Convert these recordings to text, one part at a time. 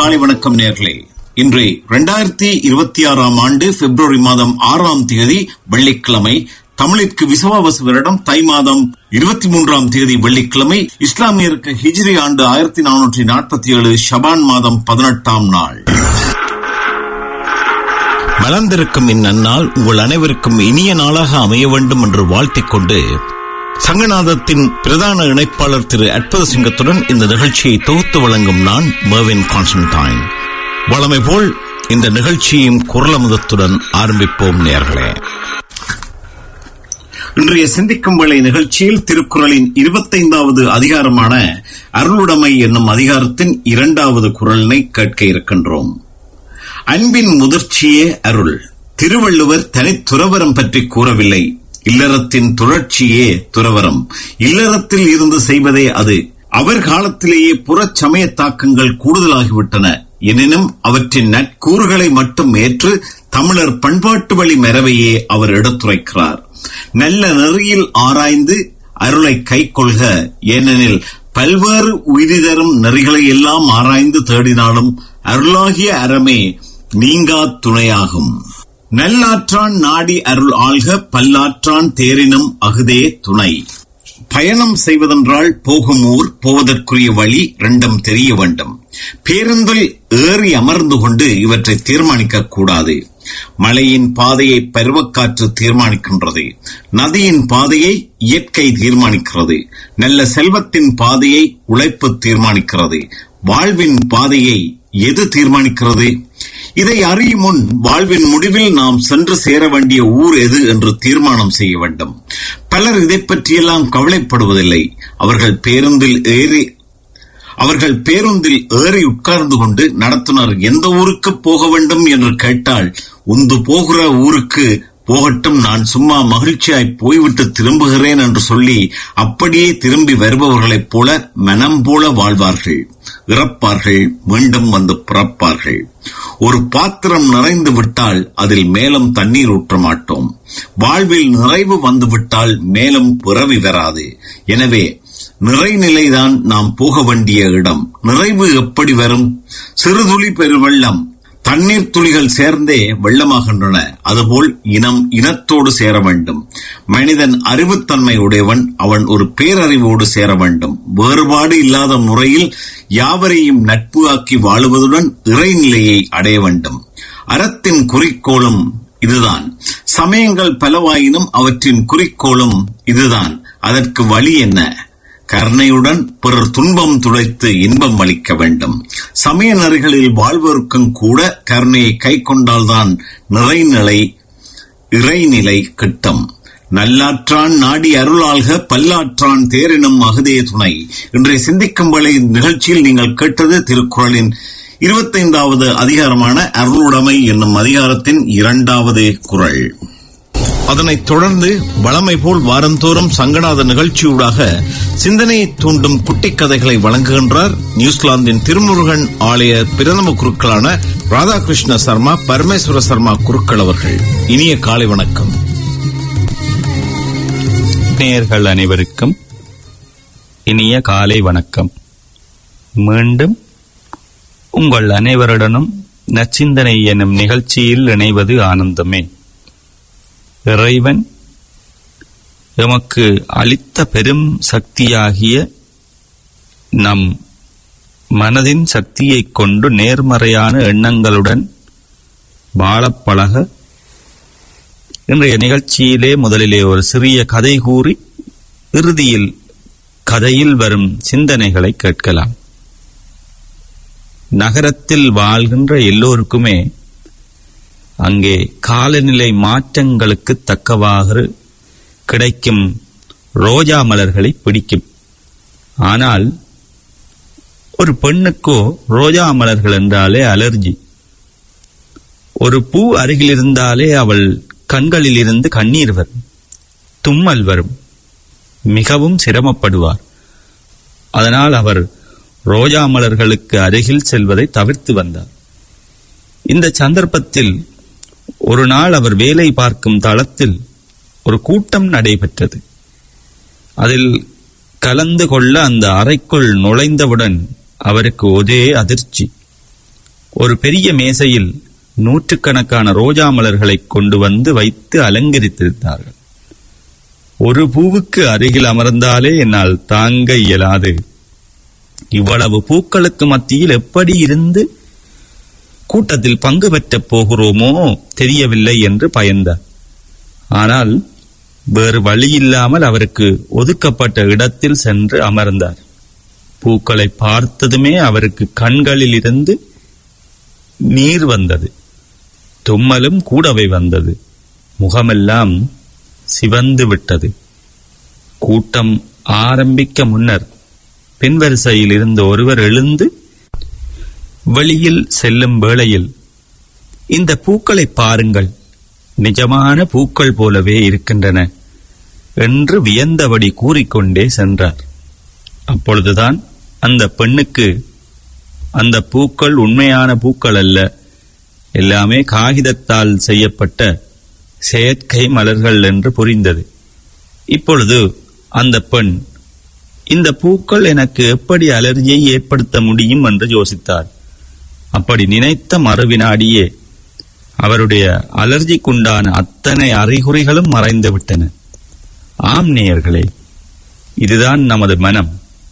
காலை வணக்கம் நேர்களே இன்று இரண்டாயிரத்தி இருபத்தி ஆறாம் ஆண்டு பிப்ரவரி மாதம் ஆறாம் தேதி வெள்ளிக்கிழமை தமிழிற்கு விசுவாவசு வருடம் தை மாதம் இருபத்தி மூன்றாம் தேதி வெள்ளிக்கிழமை இஸ்லாமியருக்கு ஹிஜ்ரி ஆண்டு ஆயிரத்தி நானூற்றி நாற்பத்தி ஏழு ஷபான் மாதம் பதினெட்டாம் நாள் மலர்ந்திருக்கும் இந்நன்னாள் உங்கள் அனைவருக்கும் இனிய நாளாக அமைய வேண்டும் என்று வாழ்த்திக் கொண்டு சங்கநாதத்தின் பிரதான இணைப்பாளர் திரு அற்புத சிங்கத்துடன் இந்த நிகழ்ச்சியை தொகுத்து வழங்கும் நான் மேவின் கான்ஸ்டன்டைன் வளமை போல் இந்த நிகழ்ச்சியும் குரலமுதத்துடன் ஆரம்பிப்போம் நேர்களே இன்றைய சிந்திக்கும் வேளை நிகழ்ச்சியில் திருக்குறளின் இருபத்தைந்தாவது அதிகாரமான அருளுடைமை என்னும் அதிகாரத்தின் இரண்டாவது குரலினை கேட்க இருக்கின்றோம் அன்பின் முதிர்ச்சியே அருள் திருவள்ளுவர் தனித்துறவரம் பற்றி கூறவில்லை இல்லறத்தின் துழற்சியே துறவரம் இல்லறத்தில் இருந்து செய்வதே அது அவர் காலத்திலேயே புறச் சமய தாக்கங்கள் கூடுதலாகிவிட்டன எனினும் அவற்றின் நற்கூறுகளை மட்டும் ஏற்று தமிழர் பண்பாட்டு வழி மரபையே அவர் எடுத்துரைக்கிறார் நல்ல நெறியில் ஆராய்ந்து அருளை கைக்கொள்க ஏனெனில் பல்வேறு உயிரி தரும் நெறிகளை எல்லாம் ஆராய்ந்து தேடினாலும் அருளாகிய அறமே நீங்கா துணையாகும் நல்லாற்றான் நாடி அருள் ஆள்க பல்லாற்றான் தேரினும் அகுதே துணை பயணம் செய்வதென்றால் போகும் ஊர் போவதற்குரிய வழி ரெண்டும் தெரிய வேண்டும் பேருந்தில் ஏறி அமர்ந்து கொண்டு இவற்றை தீர்மானிக்க கூடாது மழையின் பாதையை பருவக்காற்று தீர்மானிக்கின்றது நதியின் பாதையை இயற்கை தீர்மானிக்கிறது நல்ல செல்வத்தின் பாதையை உழைப்பு தீர்மானிக்கிறது வாழ்வின் பாதையை எது தீர்மானிக்கிறது இதை அறியும் முன் வாழ்வின் முடிவில் நாம் சென்று சேர வேண்டிய ஊர் எது என்று தீர்மானம் செய்ய வேண்டும் பலர் இதை பற்றியெல்லாம் கவலைப்படுவதில்லை அவர்கள் பேருந்தில் ஏறி அவர்கள் பேருந்தில் ஏறி உட்கார்ந்து கொண்டு நடத்துனர் எந்த ஊருக்கு போக வேண்டும் என்று கேட்டால் உந்து போகிற ஊருக்கு போகட்டும் நான் சும்மா மகிழ்ச்சியாய் போய்விட்டு திரும்புகிறேன் என்று சொல்லி அப்படியே திரும்பி வருபவர்களைப் போல மனம் போல வாழ்வார்கள் இறப்பார்கள் மீண்டும் வந்து பிறப்பார்கள் ஒரு பாத்திரம் நிறைந்து விட்டால் அதில் மேலும் தண்ணீர் ஊற்ற மாட்டோம் வாழ்வில் நிறைவு வந்துவிட்டால் மேலும் பிறவி வராது எனவே நிறைநிலைதான் நாம் போக வேண்டிய இடம் நிறைவு எப்படி வரும் சிறுதுளி பெருவெள்ளம் தண்ணீர் துளிகள் சேர்ந்தே வெள்ளமாகின்றன அதுபோல் இனம் இனத்தோடு சேர வேண்டும் மனிதன் அறிவுத்தன்மை உடையவன் அவன் ஒரு பேரறிவோடு சேர வேண்டும் வேறுபாடு இல்லாத முறையில் யாவரையும் நட்பு ஆக்கி வாழுவதுடன் இறைநிலையை அடைய வேண்டும் அறத்தின் குறிக்கோளும் இதுதான் சமயங்கள் பலவாயினும் அவற்றின் குறிக்கோளும் இதுதான் அதற்கு வழி என்ன கருணையுடன் பிறர் துன்பம் துடைத்து இன்பம் அளிக்க வேண்டும் சமய நெறிகளில் வாழ்வோருக்கும் கூட கருணையை கை கொண்டால்தான் நிறைநிலை இறைநிலை கிட்டம் நல்லாற்றான் நாடி அருளாள்க பல்லாற்றான் தேரினும் அகுதே துணை இன்றைய சிந்திக்கும் வேளை நிகழ்ச்சியில் நீங்கள் கேட்டது திருக்குறளின் இருபத்தைந்தாவது அதிகாரமான அருளுடைமை என்னும் அதிகாரத்தின் இரண்டாவது குரல் அதனைத் தொடர்ந்து வளமை போல் வாரந்தோறும் சங்கநாத நிகழ்ச்சியூடாக சிந்தனையை தூண்டும் குட்டி கதைகளை வழங்குகின்றார் நியூசிலாந்தின் திருமுருகன் ஆலய பிரதம குருக்களான ராதாகிருஷ்ண சர்மா பரமேஸ்வர சர்மா குருக்கள் அவர்கள் இனிய காலை வணக்கம் நேயர்கள் அனைவருக்கும் இனிய காலை வணக்கம் மீண்டும் உங்கள் அனைவருடனும் நச்சிந்தனை எனும் நிகழ்ச்சியில் இணைவது ஆனந்தமே இறைவன் எமக்கு அளித்த பெரும் சக்தியாகிய நம் மனதின் சக்தியைக் கொண்டு நேர்மறையான எண்ணங்களுடன் வாழப் பழக இன்றைய நிகழ்ச்சியிலே முதலிலே ஒரு சிறிய கதை கூறி இறுதியில் கதையில் வரும் சிந்தனைகளை கேட்கலாம் நகரத்தில் வாழ்கின்ற எல்லோருக்குமே அங்கே காலநிலை மாற்றங்களுக்கு தக்கவாறு கிடைக்கும் ரோஜா மலர்களை பிடிக்கும் ஆனால் ஒரு பெண்ணுக்கோ ரோஜா மலர்கள் என்றாலே அலர்ஜி ஒரு பூ அருகில் இருந்தாலே அவள் கண்களில் இருந்து கண்ணீர் வரும் தும்மல் வரும் மிகவும் சிரமப்படுவார் அதனால் அவர் ரோஜா மலர்களுக்கு அருகில் செல்வதை தவிர்த்து வந்தார் இந்த சந்தர்ப்பத்தில் ஒரு நாள் அவர் வேலை பார்க்கும் தளத்தில் ஒரு கூட்டம் நடைபெற்றது அதில் கலந்து கொள்ள அந்த அறைக்குள் நுழைந்தவுடன் அவருக்கு ஒரே அதிர்ச்சி ஒரு பெரிய மேசையில் நூற்றுக்கணக்கான ரோஜா மலர்களை கொண்டு வந்து வைத்து அலங்கரித்திருந்தார்கள் ஒரு பூவுக்கு அருகில் அமர்ந்தாலே என்னால் தாங்க இயலாது இவ்வளவு பூக்களுக்கு மத்தியில் எப்படி இருந்து கூட்டத்தில் பங்கு பெற்றப் போகிறோமோ தெரியவில்லை என்று பயந்தார் ஆனால் வேறு வழியில்லாமல் அவருக்கு ஒதுக்கப்பட்ட இடத்தில் சென்று அமர்ந்தார் பூக்களை பார்த்ததுமே அவருக்கு கண்களில் இருந்து நீர் வந்தது தும்மலும் கூடவே வந்தது முகமெல்லாம் சிவந்து விட்டது கூட்டம் ஆரம்பிக்க முன்னர் பின்வரிசையில் இருந்த ஒருவர் எழுந்து வெளியில் செல்லும் வேளையில் இந்த பூக்களை பாருங்கள் நிஜமான பூக்கள் போலவே இருக்கின்றன என்று வியந்தபடி கூறிக்கொண்டே சென்றார் அப்பொழுதுதான் அந்த பெண்ணுக்கு அந்த பூக்கள் உண்மையான பூக்கள் அல்ல எல்லாமே காகிதத்தால் செய்யப்பட்ட செயற்கை மலர்கள் என்று புரிந்தது இப்பொழுது அந்த பெண் இந்த பூக்கள் எனக்கு எப்படி அலர்ஜியை ஏற்படுத்த முடியும் என்று யோசித்தார் அப்படி நினைத்த மறுவினாடியே அவருடைய அலர்ஜிக்குண்டான அத்தனை அறிகுறிகளும் மறைந்து விட்டன ஆம் நேயர்களே இதுதான் நமது மனம்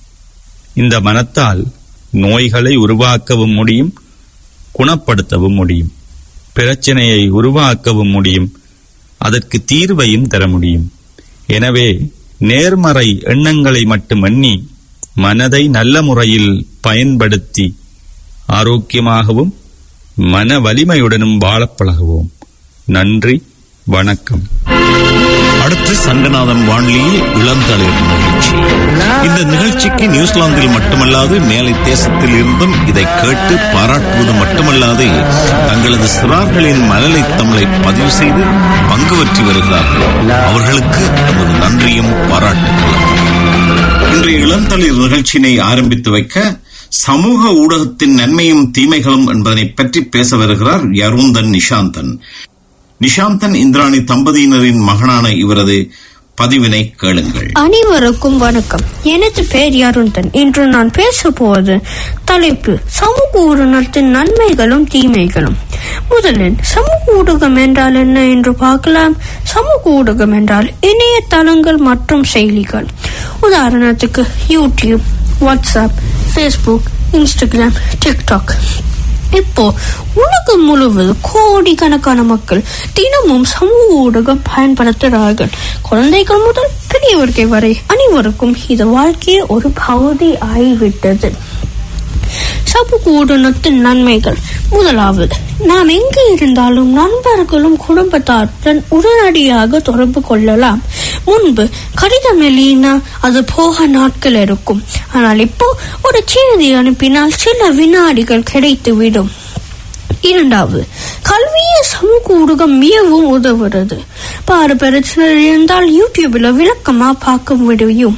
இந்த மனத்தால் நோய்களை உருவாக்கவும் முடியும் குணப்படுத்தவும் முடியும் பிரச்சனையை உருவாக்கவும் முடியும் அதற்கு தீர்வையும் தர முடியும் எனவே நேர்மறை எண்ணங்களை மட்டும் எண்ணி மனதை நல்ல முறையில் பயன்படுத்தி ஆரோக்கியமாகவும் மன வலிமையுடனும் வாழப் பழகுவோம் நன்றி வணக்கம் அடுத்து சங்கநாதன் வானொலியில் இளந்தளிர் நிகழ்ச்சி இந்த நிகழ்ச்சிக்கு நியூசிலாந்தில் மட்டுமல்லாது மேலை தேசத்தில் இருந்தும் இதை கேட்டு பாராட்டுவது மட்டுமல்லாது தங்களது சிறார்களின் மழலை தமிழை பதிவு செய்து பங்கு பற்றி வருகிறார்கள் அவர்களுக்கு நமது நன்றியும் பாராட்டுகளும் இன்றைய இளந்தளிர் நிகழ்ச்சியினை ஆரம்பித்து வைக்க சமூக ஊடகத்தின் நன்மையும் தீமைகளும் என்பதனை பற்றி பேச வருகிறார் யருந்தன் நிஷாந்தன் நிஷாந்தன் இந்திராணி தம்பதியினரின் மகனான இவரது பதிவினை கேளுங்கள் அனைவருக்கும் வணக்கம் எனது பெயர் அருந்தன் இன்று நான் பேச போவது தலைப்பு சமூக ஊடகத்தின் நன்மைகளும் தீமைகளும் முதலில் சமூக ஊடகம் என்றால் என்ன என்று பார்க்கலாம் சமூக ஊடகம் என்றால் இணையதளங்கள் மற்றும் செயலிகள் உதாரணத்துக்கு YouTube WhatsApp Facebook Instagram TikTok இப்போ உலகம் முழுவதும் கோடிக்கணக்கான மக்கள் தினமும் சமூக ஊடகம் பயன்படுத்துகிறார்கள் குழந்தைகள் முதல் பெரியவர்கள் வரை அனைவருக்கும் இது வாழ்க்கையே ஒரு பகுதி ஆகிவிட்டது சமூக ஊடகத்தின் நன்மைகள் முதலாவது நாம் எங்கு இருந்தாலும் நண்பர்களும் குடும்பத்தாருடன் உடனடியாக தொடர்பு கொள்ளலாம் முன்பு கடிதம் எழுதினா அது போக நாட்கள் இருக்கும் ஆனால் இப்போ ஒரு செய்தி அனுப்பினால் சில வினாடிகள் கிடைத்துவிடும் இரண்டாவது கல்வியை சமூக ஊடகம் மிகவும் உதவுறது பாரு பிரச்சனை இருந்தால் யூடியூப்ல விளக்கமா பார்க்க முடியும்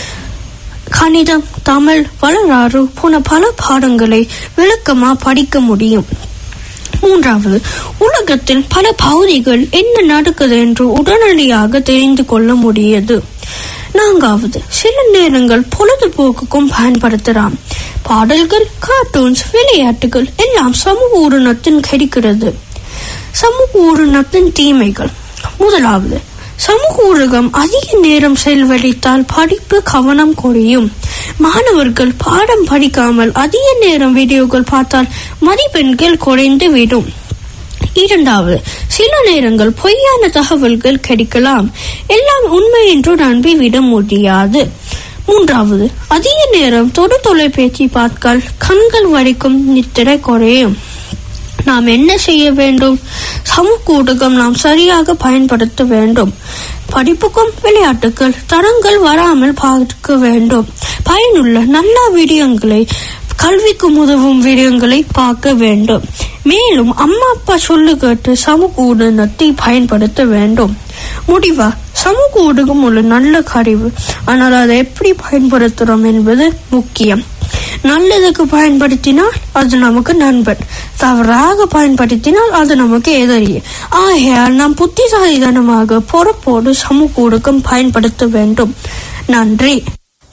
கணிதம் தமிழ் வரலாறு போன பல பாடங்களை விளக்கமா படிக்க முடியும் மூன்றாவது உலகத்தில் பல பகுதிகள் என்ன நடக்குது என்று உடனடியாக தெரிந்து கொள்ள முடியுது நான்காவது சில நேரங்கள் பொழுதுபோக்குக்கும் பயன்படுத்தலாம் பாடல்கள் கார்ட்டூன்ஸ் விளையாட்டுகள் எல்லாம் சமூக ஊடகத்தின் கிடைக்கிறது சமூக ஊடகத்தின் தீமைகள் முதலாவது சமூக ஊடகம் அதிக நேரம் செலவழித்தால் படிப்பு கவனம் குறையும் மாணவர்கள் பாடம் படிக்காமல் அதிக நேரம் வீடியோக்கள் பார்த்தால் மதிப்பெண்கள் குறைந்து விடும் இரண்டாவது சில நேரங்கள் பொய்யான தகவல்கள் கிடைக்கலாம் எல்லாம் உண்மை என்று நம்பிவிட முடியாது மூன்றாவது அதிக நேரம் தொடு தொலைபேசி பார்த்தால் கண்கள் வரைக்கும் நித்திரை குறையும் நாம் என்ன செய்ய வேண்டும் சமூக ஊடகம் நாம் சரியாக பயன்படுத்த வேண்டும் படிப்புக்கும் விளையாட்டுகள் தரங்கள் வராமல் பார்க்க வேண்டும் பயனுள்ள நல்ல வீடியோங்களை கல்விக்கு உதவும் வீடியோங்களை பார்க்க வேண்டும் மேலும் அம்மா அப்பா சொல்லு கேட்டு சமூக ஊடகத்தை பயன்படுத்த வேண்டும் முடிவா சமூக ஊடகம் ஒரு நல்ல கருவி ஆனால் அதை எப்படி பயன்படுத்துறோம் என்பது முக்கியம் நல்லதுக்கு பயன்படுத்தினால் அது நமக்கு நண்பன் தவறாக பயன்படுத்தினால் அது நமக்கு எதிரி ஆகையால் நாம் புத்திசாலித்தனமாக பொறுப்போடு சமூக ஊடகம் பயன்படுத்த வேண்டும் நன்றி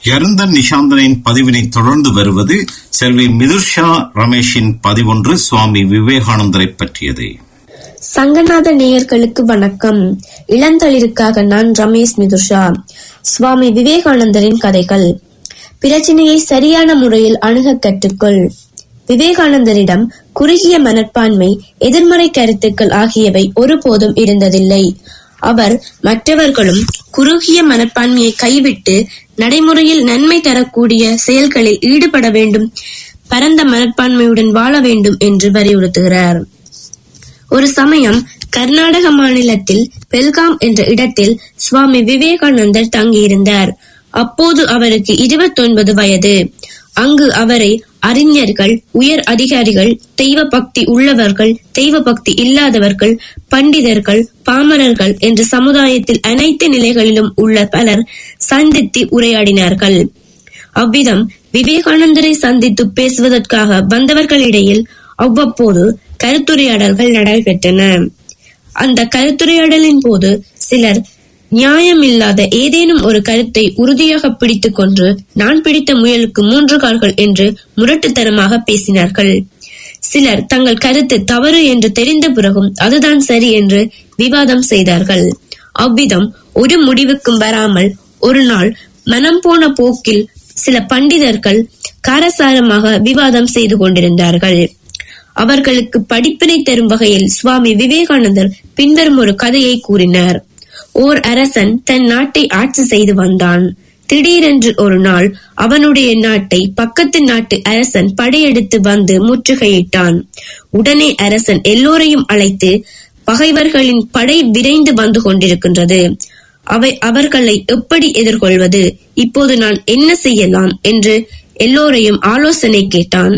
யருந்தன் நிஷாந்தனின் பதிவினை தொடர்ந்து வருவது செல்வி மிதுர்ஷா ரமேஷின் பதிவொன்று சுவாமி விவேகானந்தரை பற்றியது சங்கநாத நேயர்களுக்கு வணக்கம் இளந்தளிருக்காக நான் ரமேஷ் மிதுஷா சுவாமி விவேகானந்தரின் கதைகள் பிரச்சனையை சரியான முறையில் அணுக கற்றுக்கொள் விவேகானந்தரிடம் குறுகிய மனப்பான்மை எதிர்மறை கருத்துக்கள் ஆகியவை ஒருபோதும் இருந்ததில்லை அவர் மற்றவர்களும் குறுகிய மனப்பான்மையை கைவிட்டு நடைமுறையில் நன்மை தரக்கூடிய செயல்களில் ஈடுபட வேண்டும் பரந்த மனப்பான்மையுடன் வாழ வேண்டும் என்று வலியுறுத்துகிறார் ஒரு சமயம் கர்நாடக மாநிலத்தில் பெல்காம் என்ற இடத்தில் சுவாமி விவேகானந்தர் தங்கியிருந்தார் அப்போது அவருக்கு இருபத்தொன்பது வயது அங்கு அவரை அறிஞர்கள் உயர் அதிகாரிகள் தெய்வ பக்தி உள்ளவர்கள் தெய்வ பக்தி இல்லாதவர்கள் பண்டிதர்கள் பாமரர்கள் என்ற சமுதாயத்தில் அனைத்து நிலைகளிலும் உள்ள பலர் சந்தித்து உரையாடினார்கள் அவ்விதம் விவேகானந்தரை சந்தித்து பேசுவதற்காக வந்தவர்களிடையில் அவ்வப்போது கருத்துரையாடல்கள் நடைபெற்றன அந்த கருத்துரையாடலின் போது சிலர் நியாயமில்லாத ஏதேனும் ஒரு கருத்தை உறுதியாக பிடித்துக் கொண்டு நான் பிடித்த முயலுக்கு மூன்று கால்கள் என்று முரட்டுத்தனமாக பேசினார்கள் சிலர் தங்கள் கருத்து தவறு என்று தெரிந்த பிறகும் அதுதான் சரி என்று விவாதம் செய்தார்கள் அவ்விதம் ஒரு முடிவுக்கும் வராமல் ஒரு நாள் மனம் போன போக்கில் சில பண்டிதர்கள் காரசாரமாக விவாதம் செய்து கொண்டிருந்தார்கள் அவர்களுக்கு படிப்பினை தரும் வகையில் சுவாமி விவேகானந்தர் பின்வரும் ஒரு கதையை கூறினார் ஓர் அரசன் தன் நாட்டை ஆட்சி செய்து வந்தான் திடீரென்று ஒரு நாள் அவனுடைய நாட்டை பக்கத்து நாட்டு அரசன் படையெடுத்து வந்து முற்றுகையிட்டான் உடனே அரசன் எல்லோரையும் அழைத்து பகைவர்களின் படை விரைந்து வந்து கொண்டிருக்கின்றது அவை அவர்களை எப்படி எதிர்கொள்வது இப்போது நான் என்ன செய்யலாம் என்று எல்லோரையும் ஆலோசனை கேட்டான்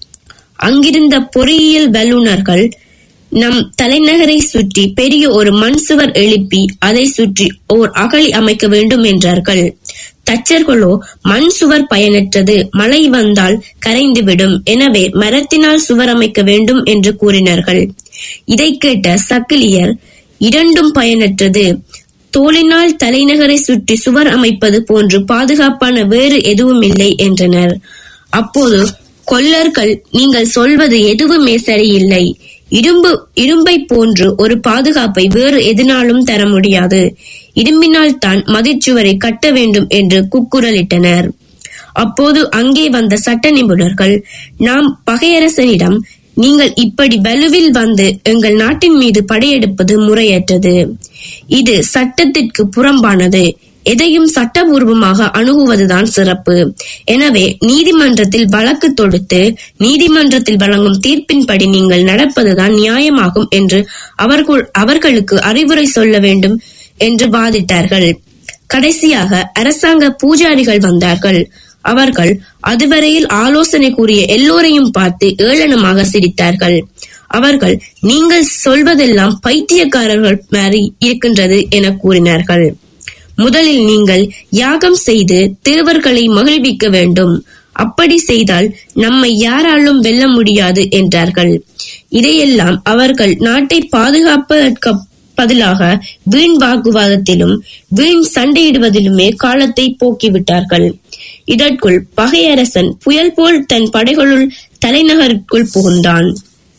அங்கிருந்த பொறியியல் வல்லுநர்கள் நம் தலைநகரை சுற்றி பெரிய ஒரு மண் சுவர் எழுப்பி அதை சுற்றி ஓர் அகழி அமைக்க வேண்டும் என்றார்கள் தச்சர்களோ மண் சுவர் பயனற்றது மழை வந்தால் கரைந்துவிடும் எனவே மரத்தினால் சுவர் அமைக்க வேண்டும் என்று கூறினார்கள் இதை கேட்ட சக்கிலியர் இரண்டும் பயனற்றது தோளினால் தலைநகரை சுற்றி சுவர் அமைப்பது போன்று பாதுகாப்பான வேறு எதுவும் இல்லை என்றனர் அப்போது கொல்லர்கள் நீங்கள் சொல்வது எதுவுமே சரியில்லை இரும்பு இரும்பை போன்று ஒரு பாதுகாப்பை வேறு எதனாலும் தர முடியாது இரும்பினால் தான் மதிச்சுவரை கட்ட வேண்டும் என்று குக்குரலிட்டனர் அப்போது அங்கே வந்த சட்ட நிபுணர்கள் நாம் பகையரசனிடம் நீங்கள் இப்படி வலுவில் வந்து எங்கள் நாட்டின் மீது படையெடுப்பது முறையற்றது இது சட்டத்திற்கு புறம்பானது எதையும் சட்டபூர்வமாக அணுகுவதுதான் சிறப்பு எனவே நீதிமன்றத்தில் வழக்கு தொடுத்து நீதிமன்றத்தில் வழங்கும் தீர்ப்பின்படி நீங்கள் நடப்பதுதான் நியாயமாகும் என்று அவர்கள் அவர்களுக்கு அறிவுரை சொல்ல வேண்டும் என்று வாதிட்டார்கள் கடைசியாக அரசாங்க பூஜாரிகள் வந்தார்கள் அவர்கள் அதுவரையில் ஆலோசனை கூறிய எல்லோரையும் பார்த்து ஏளனமாக சிரித்தார்கள் அவர்கள் நீங்கள் சொல்வதெல்லாம் பைத்தியக்காரர்கள் மாதிரி இருக்கின்றது என கூறினார்கள் முதலில் நீங்கள் யாகம் செய்து தேவர்களை மகிழ்விக்க வேண்டும் அப்படி செய்தால் நம்மை யாராலும் வெல்ல முடியாது என்றார்கள் இதையெல்லாம் அவர்கள் நாட்டை பாதுகாப்பதற்கு பதிலாக வீண் வாக்குவாதத்திலும் வீண் சண்டையிடுவதிலுமே காலத்தை போக்கிவிட்டார்கள் இதற்குள் பகையரசன் புயல் போல் தன் படைகளுள் தலைநகருக்குள் புகுந்தான்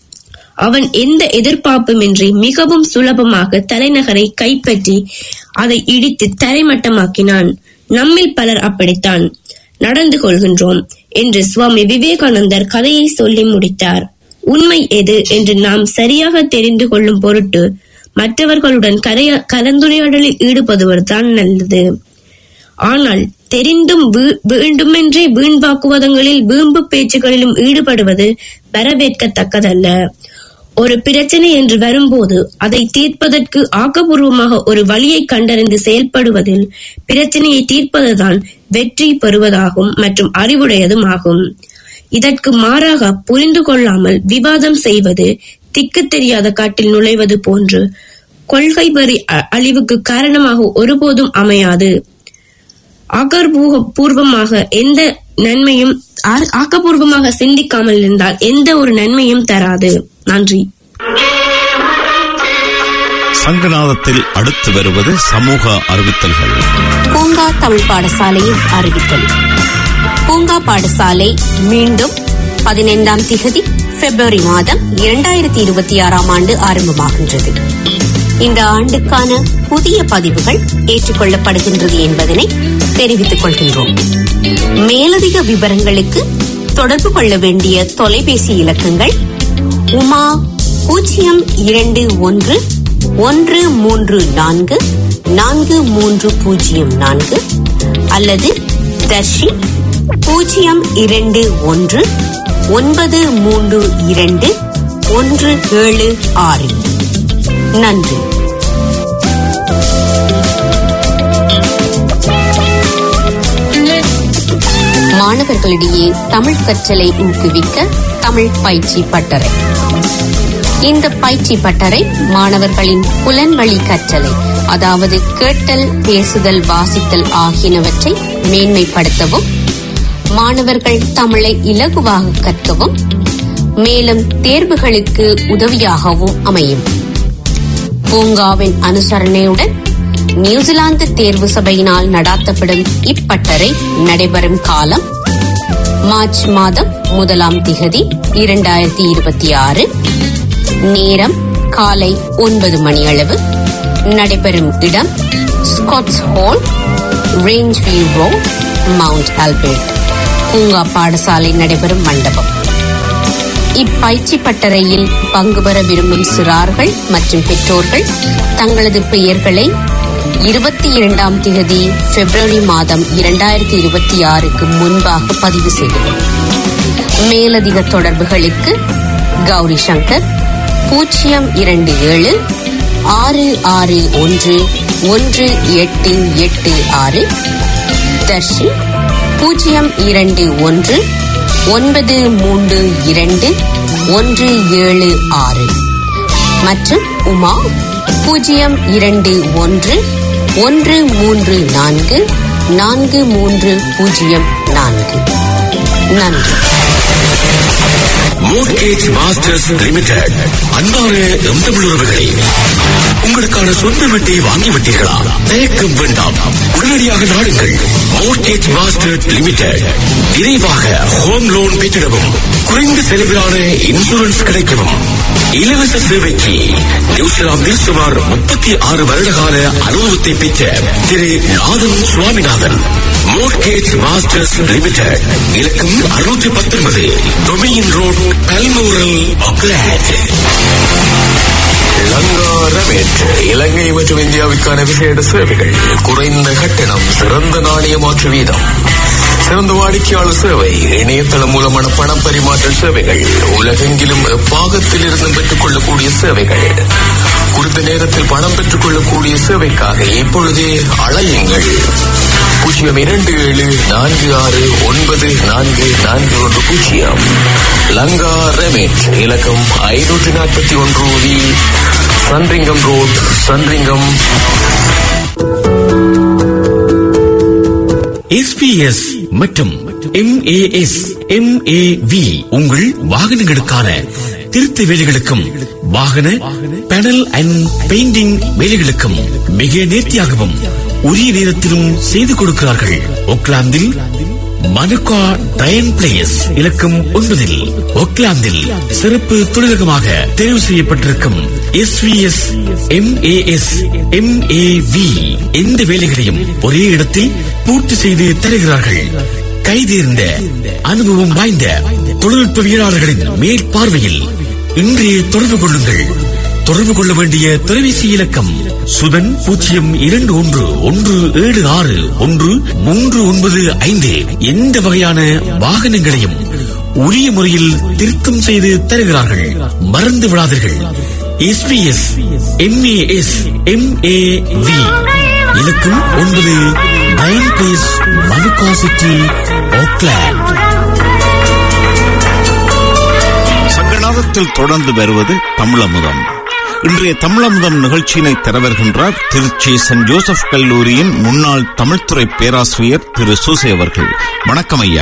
அவன் எந்த எதிர்பார்ப்புமின்றி மிகவும் சுலபமாக தலைநகரை கைப்பற்றி அதை இடித்து தரைமட்டமாக்கினான் நம்மில் பலர் அப்படித்தான் நடந்து கொள்கின்றோம் என்று சுவாமி விவேகானந்தர் கதையை சொல்லி முடித்தார் உண்மை எது என்று நாம் சரியாக தெரிந்து கொள்ளும் பொருட்டு மற்றவர்களுடன் கரைய- கலந்துரையாடலில் ஈடுபடுவதுதான் நல்லது ஆனால் தெரிந்தும் வீ- வேண்டுமென்றே வீண் வாக்குவாதங்களில் வீம்பு பேச்சுகளிலும் ஈடுபடுவது வரவேற்கத்தக்கதல்ல ஒரு பிரச்சனை என்று வரும்போது அதை தீர்ப்பதற்கு ஆக்கப்பூர்வமாக ஒரு வழியை கண்டறிந்து செயல்படுவதில் பிரச்சனையை தீர்ப்பதுதான் வெற்றி பெறுவதாகும் மற்றும் அறிவுடையதும் ஆகும் இதற்கு மாறாக புரிந்து கொள்ளாமல் விவாதம் செய்வது திக்கு தெரியாத காட்டில் நுழைவது போன்று கொள்கை வரி அ- அழிவுக்கு காரணமாக ஒருபோதும் அமையாது ஆக்கப்பூர்வ- பூர்வமாக எந்த நன்மையும் ஆ- ஆக்கப்பூர்வமாக சிந்திக்காமல் இருந்தால் எந்த ஒரு நன்மையும் தராது நன்றி சங்கநாதத்தில் அடுத்து வருவது சமூக அறிவித்தல்கள் பூங்கா தமிழ் பாடசாலையின் அறிவித்தல் பூங்கா பாடசாலை மீண்டும் பதினைந்தாம் திகதி பிப்ரவரி மாதம் இரண்டாயிரத்தி இருபத்தி ஆறாம் ஆண்டு ஆரம்பமாகின்றது இந்த ஆண்டுக்கான புதிய பதிவுகள் ஏற்றுக்கொள்ளப்படுகின்றது என்பதனை தெரிவித்துக் கொள்கின்றோம் மேலதிக விவரங்களுக்கு தொடர்பு கொள்ள வேண்டிய தொலைபேசி இலக்கங்கள் உமா பூஜ்ஜியம் இரண்டு ஒன்று ஒன்று மூன்று நான்கு நான்கு மூன்று பூஜ்ஜியம் நான்கு அல்லது தர்ஷி பூஜ்ஜியம் இரண்டு ஒன்று ஒன்பது மூன்று இரண்டு ஒன்று ஏழு ஆறு நன்றி மாணவர்களிடையே தமிழ் கற்றலை ஊக்குவிக்க தமிழ் பயிற்சி பட்டறை இந்த பயிற்சி பட்டறை மாணவர்களின் புலன்வழி கற்றலை அதாவது கேட்டல் பேசுதல் வாசித்தல் ஆகியனவற்றை மேன்மைப்படுத்தவும் மாணவர்கள் தமிழை இலகுவாக கற்கவும் மேலும் தேர்வுகளுக்கு உதவியாகவும் அமையும் பூங்காவின் அனுசரணையுடன் நியூசிலாந்து தேர்வு சபையினால் நடாத்தப்படும் இப்பட்டறை நடைபெறும் காலம் மார்ச் மாதம் முதலாம் திகதி இரண்டாயிரத்தி இருபத்தி ஆறு நேரம் காலை ஒன்பது மணியளவு நடைபெறும் இடம் Scots Hall Range View Road Mount Albert பூங்கா பாடசாலை நடைபெறும் மண்டபம் இப்பயிற்சி பட்டறையில் பங்கு பெற விரும்பும் சிறார்கள் மற்றும் பெற்றோர்கள் தங்களது பெயர்களை இருபத்தி இரண்டாம் திகதி பிப்ரவரி மாதம் இரண்டாயிரத்தி இருபத்தி ஆறுக்கு முன்பாக பதிவு செய்யவும் மேலதிக தொடர்புகளுக்கு கௌரி சங்கர் பூஜ்ஜியம் இரண்டு ஏழு ஆறு ஆறு ஒன்று ஒன்று எட்டு எட்டு ஆறு தர்ஷி பூஜ்ஜியம் இரண்டு ஒன்று ஒன்பது மூன்று இரண்டு ஒன்று ஏழு ஆறு மற்றும் உமா பூஜ்ஜியம் இரண்டு ஒன்று ஒன்று மூன்று நான்கு நான்கு மூன்று பூஜ்ஜியம் நான்கு நன்றி மோர்கேஜ் மாஸ்டர்ஸ் லிமிடெட் அன்பான எம் தமிழுறவுகளே உங்களுக்கான சொந்த வீட்டை வாங்கிவிட்டீர்களா தயக்கம் வேண்டாம் உடனடியாக நாடுங்கள் மோர்கேஜ் மாஸ்டர் லிமிடெட் விரைவாக ஹோம் லோன் பெற்றிடவும் குறைந்த செலவிலான இன்சூரன்ஸ் கிடைக்கவும் இலவச சேவைக்கு நியூசிலாந்தில் சுமார் முப்பத்தி ஆறு வருடகால அனுபவத்தை பெற்ற திரு Nathan Swaminathan Mortgage Masters Limited இலக்கம் அறுநூற்றி பத்தொன்பது டொமியின் ரோட் கல்மூரல் ஒக்லாண்ட் லங்காரமேற்று இலங்கை மற்றும் இந்தியாவுக்கான விசேட சேவைகள் குறைந்த கட்டணம் சிறந்த நாணய மாற்று வீதம் சிறந்த வாடிக்கையாளர் சேவை இணையதளம் மூலமான பண பரிமாற்ற சேவைகள் உலகெங்கிலும் எப்பாகத்தில் இருந்து பெற்றுக் கொள்ளக்கூடிய சேவைகள் குறித்த நேரத்தில் பணம் பெற்றுக் கொள்ளக்கூடிய சேவைக்காக இப்பொழுதே அழையுங்கள் பூஜ்ஜியம் இரண்டு ஏழு நான்கு ஆறு ஒன்பது நான்கு நான்கு ஒன்று பூஜ்ஜியம் லங்கா ரெமேட் இலக்கம் ஐநூற்றி நாற்பத்தி ஒன்று வி சன்ரிங்கம் ரோட் சன்ரிங்கம் எஸ்பிஎஸ் மற்றும் எம்ஏஎஸ் எம்ஏவி உங்கள் வாகனங்களுக்கான திருத்த வேலைகளுக்கும் வாகன பேனல் அண்ட் பெயிண்டிங் வேலைகளுக்கும் மிக நேர்த்தியாகவும் உரிய நேரத்திலும் செய்து கொடுக்கிறார்கள் ஒக்லாந்தில் மனுகா டயன் பிளேஸ் இலக்கம் ஒன்பதில் ஒக்லாந்தில் சிறப்பு தொழிலகமாக தேர்வு செய்யப்பட்டிருக்கும் எஸ்விஎஸ் எம்ஏஎஸ் எம்ஏவி எந்த வேலைகளையும் ஒரே இடத்தில் பூர்த்தி செய்து தருகிறார்கள் கைதேர்ந்த அனுபவம் வாய்ந்த தொழில்நுட்பவியலாளர்களின் மேற்பார்வையில் இன்றே தொடர்பு கொள்ளுங்கள் தொடர்பு கொள்ள வேண்டிய தொலைபேசி இலக்கம் சுதன் பூஜ்ஜியம் இரண்டு ஒன்று ஒன்று ஏழு ஆறு ஒன்று மூன்று ஒன்பது ஐந்து எந்த வகையான வாகனங்களையும் உரிய முறையில் திருத்தம் செய்து தருகிறார்கள் மறந்து விடாதீர்கள் எஸ்பிஎஸ் எம்ஏஎஸ் எம்ஏவி இலக்கம் ஒன்பது nine Place Manukau City Auckland சங்கநாதத்தில் தொடர்ந்து வருவது தமிழமுதம் இன்றைய தமிழமுதம் நிகழ்ச்சியினை தரவருகின்றார் திருச்சி சென்ட் ஜோசப் கல்லூரியின் முன்னாள் தமிழ்துறை பேராசிரியர் திரு சூசை அவர்கள் வணக்கம் ஐயா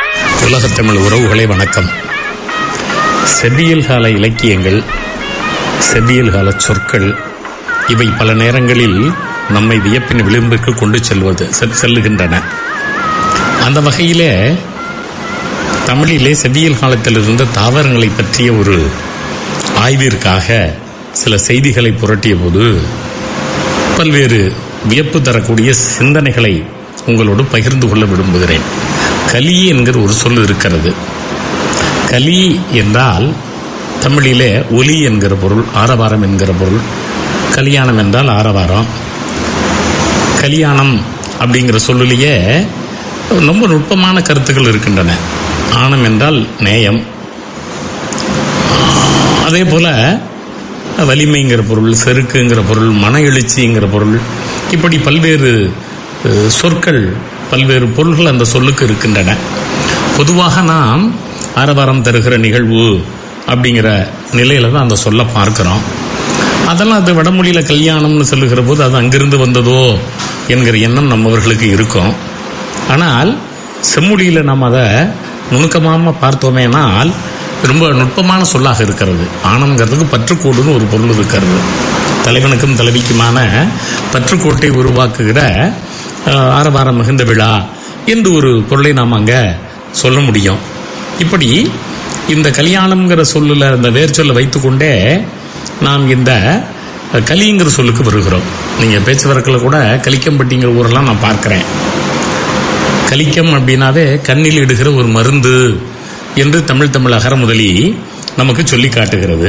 உலகத்தமிழ் உறவுகளே வணக்கம் செவ்வியல் கால இலக்கியங்கள் செவ்வியல் கால சொற்கள் இவை பல நேரங்களில் நம்மை வியப்பின் விளிம்புக்கு கொண்டு செல்வது செல்- செல்லுகின்றன அந்த வகையிலே தமிழிலே செவ்வியல் காலத்தில் இருந்த தாவரங்களை பற்றிய ஒரு ஆய்விற்காக சில செய்திகளை புரட்டிய போது பல்வேறு வியப்பு தரக்கூடிய சிந்தனைகளை உங்களோடு பகிர்ந்து கொள்ள விரும்புகிறேன் கலி என்கிற ஒரு சொல் இருக்கிறது கலி என்றால் தமிழிலே ஒலி என்கிற பொருள் ஆரவாரம் என்கிற பொருள் கல்யாணம் என்றால் ஆரவாரம் கல்யாணம் அப்படிங்கிற சொல்லிலேயே ரொம்ப நுட்பமான கருத்துக்கள் இருக்கின்றன ஆணம் என்றால் நேயம் அதே போல வலிமைங்கிற பொருள் செருக்குங்கிற பொருள் மன எழுச்சிங்கிற பொருள் இப்படி பல்வேறு அஹ், சொற்கள் பல்வேறு பொருள்கள் அந்த சொல்லுக்கு இருக்கின்றன பொதுவாக நாம் ஆரவாரம் தருகிற நிகழ்வு அப்படிங்கிற நிலையில தான் அந்த சொல்ல பார்க்கிறோம் அதெல்லாம் அது வடமொழியில கல்யாணம்னு சொல்லுகிற போது அது அங்கிருந்து வந்ததோ என்கிற எண்ணம் நம்மவர்களுக்கு இருக்கும் ஆனால் செம்மொழியில நாம் அதை நுணுக்கமாக பார்த்தோமேனால் ரொம்ப நுட்பமான சொல்லாக இருக்கிறது ஆணம்ங்கிறதுக்கு பற்றுக்கோடுன்னு ஒரு பொருள் இருக்கிறது தலைவனுக்கும் தலைவிக்குமான பற்றுக்கோட்டை உருவாக்குகிற அஹ், ஆரவாரம் மிகுந்த விழா என்று ஒரு பொருளை நாம் அங்க சொல்ல முடியும் இப்படி இந்த கல்யாணம்ங்கிற சொல்லுல அந்த வேர் சொல்ல வைத்துக்கொண்டே நாம் இந்த கலிங்கிற சொல்லுக்கு வருகிறோம் நீங்க பேச்சு வழக்கில் கூட கலிக்கம்பட்டிங்கிற ஊரெல்லாம் நான் பார்க்கிறேன் கலிக்கம் அப்படின்னாவே கண்ணில் இடுகிற ஒரு மருந்து என்று தமிழ் தமிழ் அகர முதலி நமக்கு சொல்லி காட்டுகிறது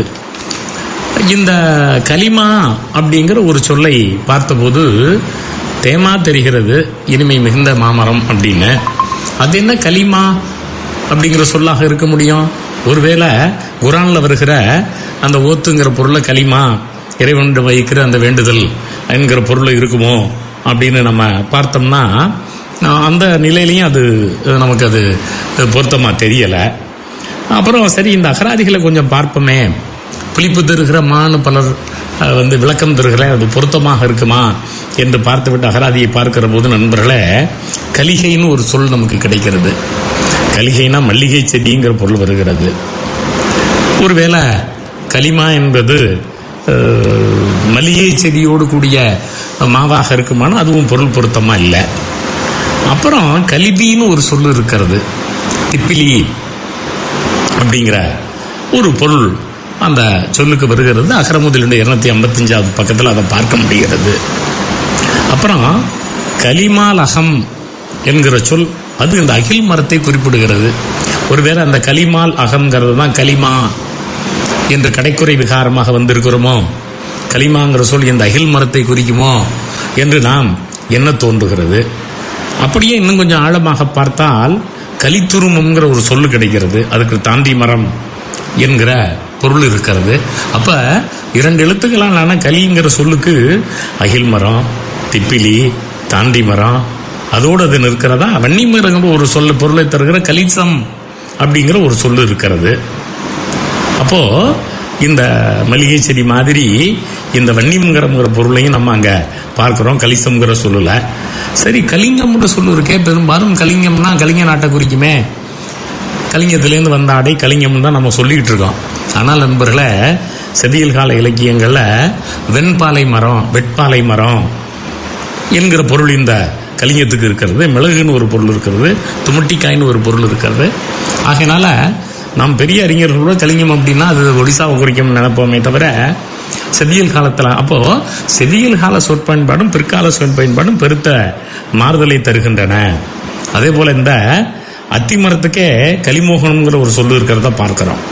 இந்த கலிமா அப்படிங்கிற ஒரு சொல்லை பார்த்தபோது தேமா தெரிகிறது இனிமை மிகுந்த மாமரம் அப்படின்னு அது என்ன கலிமா அப்படிங்கிற சொல்லாக இருக்க முடியும் ஒருவேளை குரான்ல வருகிற அந்த ஓத்துங்கிற பொருளை கலிமா இறைவன் வைக்கிற அந்த வேண்டுதல் என்கிற பொருள் இருக்குமோ அப்படின்னு நம்ம பார்த்தோம்னா அஹ், அந்த நிலையிலையும் அது அஹ், நமக்கு அது பொருத்தமா தெரியலை அப்புறம் சரி இந்த அகராதிகளை கொஞ்சம் பார்ப்போமே புளிப்பு தருகிற மானு பலர் அஹ், வந்து விளக்கம் தருகிற அது பொருத்தமாக இருக்குமா என்று பார்த்துவிட்டு அகராதியை பார்க்கிற போது நண்பர்களே கலிகைன்னு ஒரு சொல் நமக்கு கிடைக்கிறது கலிகைனா மல்லிகை செடிங்கிற பொருள் வருகிறது ஒருவேளை களிமா என்பது அஹ், மல்லிகை செடியோடு கூடிய மாவாக இருக்குமானா அதுவும் பொருள் பொருத்தமா இல்லை அப்புறம் கலிபின்னு ஒரு சொல்லு இருக்கிறது திப்பிலி அப்படிங்கிற ஒரு பொருள் அந்த சொல்லுக்கு வருகிறது அகரமுதலுடைய இருநூத்தி ஐம்பத்தஞ்சாவது பக்கத்தில் அதை பார்க்க முடிகிறது அப்புறம் கலிமால் அகம் என்கிற சொல் அது இந்த அகில் மரத்தை குறிப்பிடுகிறது ஒருவேளை அந்த கலிமால் அகம்ங்கிறது தான் கலிமா என்று கடைக்குறை விகாரமாக வந்திருக்கிறோமோ கலிமாங்கிற சொல் இந்த அகில் மரத்தை குறிக்குமோ என்று நாம் எண்ண தோன்றுகிறது அப்படியே இன்னும் கொஞ்சம் ஆழமாக பார்த்தால் கலித்துருமம்ங்கிற ஒரு சொல்லு கிடைக்கிறது அதுக்கு தாண்டி மரம் என்கிற பொருள் இருக்கிறது அப்ப இரண்டு எழுத்துக்களான கலிங்கிற சொல்லுக்கு அகில் மரம் திப்பிலி தாண்டி மரம் அதோடு அது நிற்கிறதா வன்னி மரங்கிற ஒரு சொல்ல பொருளை தருகிற கலிசம் அப்படிங்கிற ஒரு சொல்லு இருக்கிறது அப்போ இந்த மளிகை செடி மாதிரி இந்த வன்னியம்ங்கிற பொருளையும் நம்ம அங்க பார்க்கிறோம் கலிசம்ங்கிற சொல்லல சரி கலிங்கம்ன்ற சொல்லு இருக்கே பெரும்பாலும் கலிங்கம்னா கலிங்க நாட்டை குறிக்குமே கலிங்கத்திலேருந்து வந்த ஆடை கலிங்கம் தான் நம்ம சொல்லிக்கிட்டு இருக்கோம் ஆனால் நண்பர்களே செதியல் கால இலக்கியங்கள்ல வெண்பாலை மரம் வெட்பாலை மரம் என்கிற பொருள் இந்த கலிங்கத்துக்கு இருக்கிறது மிளகுன்னு ஒரு பொருள் இருக்கிறது துமுட்டிக்காய்னு ஒரு பொருள் இருக்கிறது ஆகையினால நாம் பெரிய அறிஞர்கள் கூட கலிங்கம் அப்படின்னா அது ஒடிசாவை குறிக்கும்னு நினைப்போமே தவிர செதியல் காலத்தில் அப்போ செதியல் கால சொற்பயன்பாடும் பிற்கால சொற்பயன்பாடும் பெருத்த மாறுதலை தருகின்றன அதே போல இந்த அத்தி மரத்துக்கே கலிமோகனம்ங்கிற ஒரு சொல்லு இருக்கிறத பார்க்கிறோம்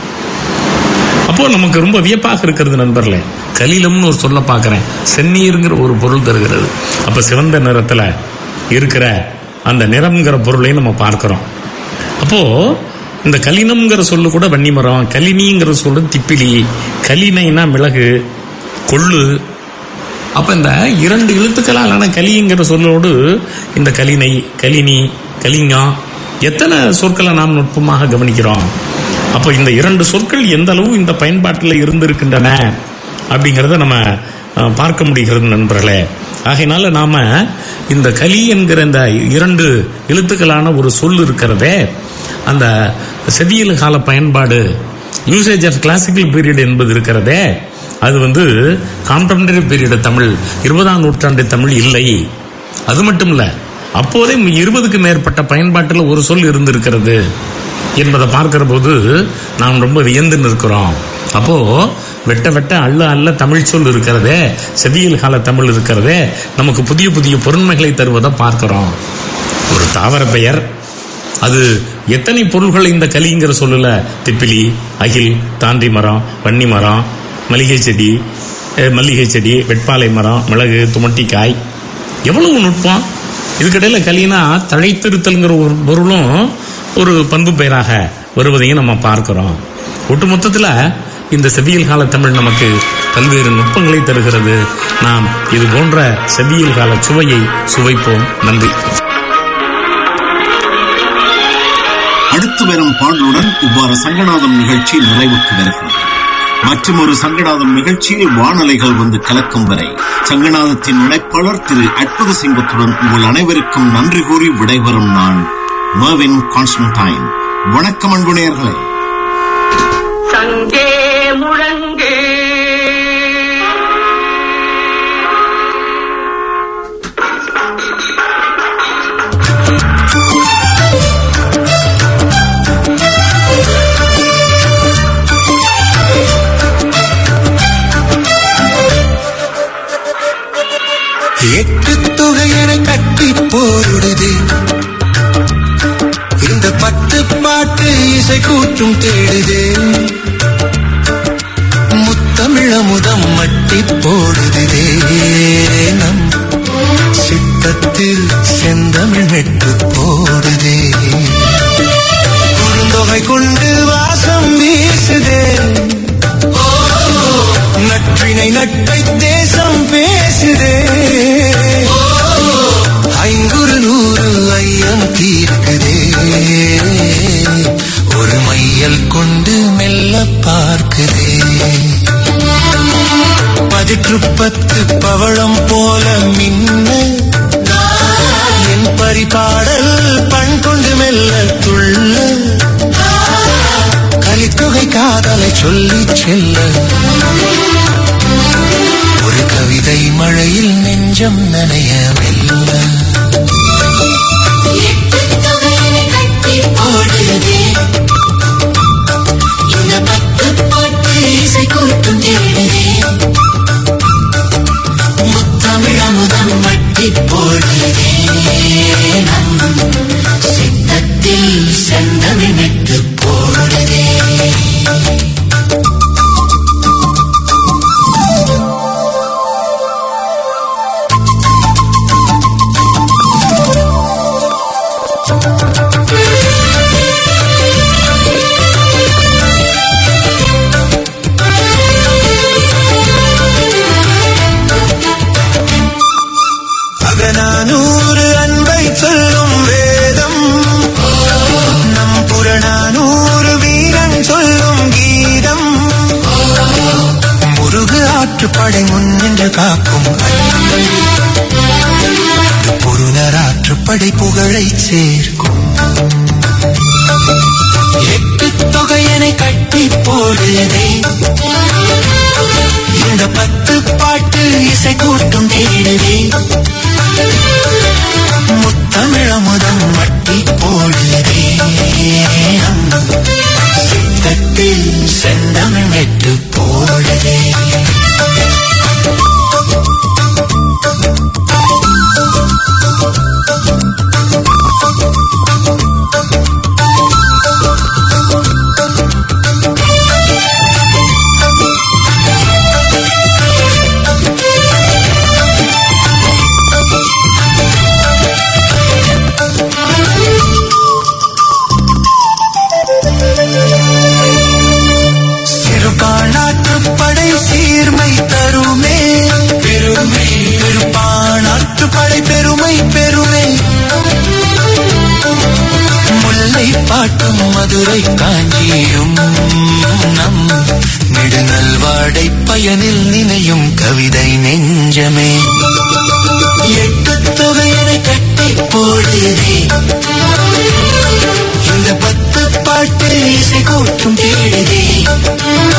அப்போ நமக்கு ரொம்ப வியப்பாக இருக்கிறது நண்பர்களே கலிலம்னு ஒரு சொல்ல பார்க்கிறேன் செந்நீருங்கிற ஒரு பொருள் தருகிறது அப்ப சிவந்த நிறத்துல இருக்கிற அந்த நிறம்ங்கிற பொருளையும் நம்ம பார்க்கிறோம் அப்போ இந்த கலினம்ங்கிற சொல்லு கூட வன்னிமரம் கலினிங்கிற சொல்லு திப்பிலி கலினைனா மிளகு கொள்ளு அப்ப இந்த இரண்டு எழுத்துக்களாலான கலிங்கிற சொல்லோடு இந்த கலினை கலினி கலிங்கம் எத்தனை சொற்களை நாம் நுட்பமாக கவனிக்கிறோம் அப்போ இந்த இரண்டு சொற்கள் எந்த அளவு இந்த பயன்பாட்டில் இருந்திருக்கின்றன அப்படிங்கிறத நம்ம அஹ், பார்க்க முடிகிறது நண்பர்களே ஆகையினால நாம இந்த கலி என்கிற இந்த இரண்டு எழுத்துக்களான ஒரு சொல் இருக்கிறதே அந்த செதியல் கால பயன்பாடு யூசேஜ் ஆஃப் கிளாசிக்கல் பீரியட் என்பது இருக்கிறதே அது வந்து கான்டெம்பரரி பீரியட் தமிழ் இருபதாம் நூற்றாண்டு தமிழ் இல்லை அது மட்டும் இல்ல அப்போதே இருபதுக்கு மேற்பட்ட பயன்பாட்டில் ஒரு சொல் இருந்திருக்கிறது என்பதை பார்க்கிற போது நாம் ரொம்ப வியந்து நிற்கிறோம் அப்போ வெட்ட வெட்ட அள்ள அள்ள தமிழ் சொல் இருக்கிறதே செவியல் கால தமிழ் இருக்கிறதே நமக்கு புதிய புதிய பொருண்மைகளை தருவதை பார்க்கிறோம் ஒரு தாவர பெயர் அது எத்தனை பொருள்களை இந்த கலிங்கிற சொல்லல திப்பிலி அகில் தாண்டி மரம் வன்னி மரம் மல்லிகை செடி அஹ், மல்லிகை செடி வெட்பாலை மரம் மிளகு துமட்டிக்காய் எவ்வளவு நுட்பம் இதுக்கிடையில கலினா தழைத்திருத்தல்ங்கிற ஒரு பொருளும் ஒரு பண்பு பெயராக வருவதையும் நம்ம பார்க்கிறோம் ஒட்டுமொத்தத்துல இந்த செவியல் கால தமிழ் நமக்கு பல்வேறு நுட்பங்களை தருகிறது நாம் இது போன்ற செவியல் கால சுவையை சுவைப்போம் நன்றி அடுத்து வரும் பாடலுடன் இவ்வாறு சங்கநாதம் நிகழ்ச்சி நிறைவுக்கு வருகிறது மற்றும் ஒரு சங்கநாதம் நிகழ்ச்சியில் வானலைகள் வந்து கலக்கும் வரை சங்கநாதத்தின் இணைப்பாளர் திரு அற்புத சிங்கத்துடன் உங்கள் அனைவருக்கும் நன்றி கூறி விடைபெறும் நான் மர்வின் கான்ஸ்டன்டைன் வணக்கம் அன்பு நேயர்களே சங்கே முழங்கு எட்டு தொகையென கட்டி போருடுது இந்த பத்து பாட்டு இசை கூட்டும் தேடுது முத்தமிழமுதம் மட்டி போடுதே நம் சித்தத்தில் செந்தமிழ் மெட்டு போடுதே குறுந்தொகை கொண்டு வாசம் வீசுதே நற்றினை நட்டை தேசம் பேசுதே ஐங்குறு நூறு ஐயம் தீர்க்குதே ஒரு மையல் கொண்டு மெல்ல பார்க்குதே பதிற்று பத்து பவளம் போல மின்ன என் பரிபாடல் பண் கொண்டு மெல்ல துள்ள கலித்தொகை காதலை சொல்லி செல்ல ஒரு கவிதை மழையில் நெஞ்சம் நனைய வெல்ல இந்த பத்து பாட்டு இசை கூட்டும் தேடுதே முத்தமிழமுதம் மட்டி போடுதே நம் சித்தத்தில் செந்தமிழ் மெட்டு போடுதே அகநானூறு அன்பை சொல்லும் வேதம் நம் புறநானூறு வீரன் சொல்லும் கீதம் முருகு ஆற்றுப்படை முன்னின்று காக்கும் பொருளர் ஆற்றுப்படை புகழை சேர்க்கும் எட்டு தொகையனை கட்டி போடுதே இந்த பத்து பாட்டு இசை கூட்டும் தேடுதே முத்தமிழமுதம் மட்டி போடுதே சித்தத்தில் செந்தமிழ் மெட்டு போடுதே சிறுபானாற்றுப்படை சீர்மை தருமே பெருமை பெருப்பானாற்றுப்படை பெருமை பெருமை முல்லை பாட்டும் மதுரை காஞ்சியும் நம் நெடுநல்வாடை பயனில் நினையும் கவிதை நெஞ்சமே எட்டு தொகையனை கட்டி போடுதே இந்த பத்து பாட்டு இசை கூட்டும் கேடுதே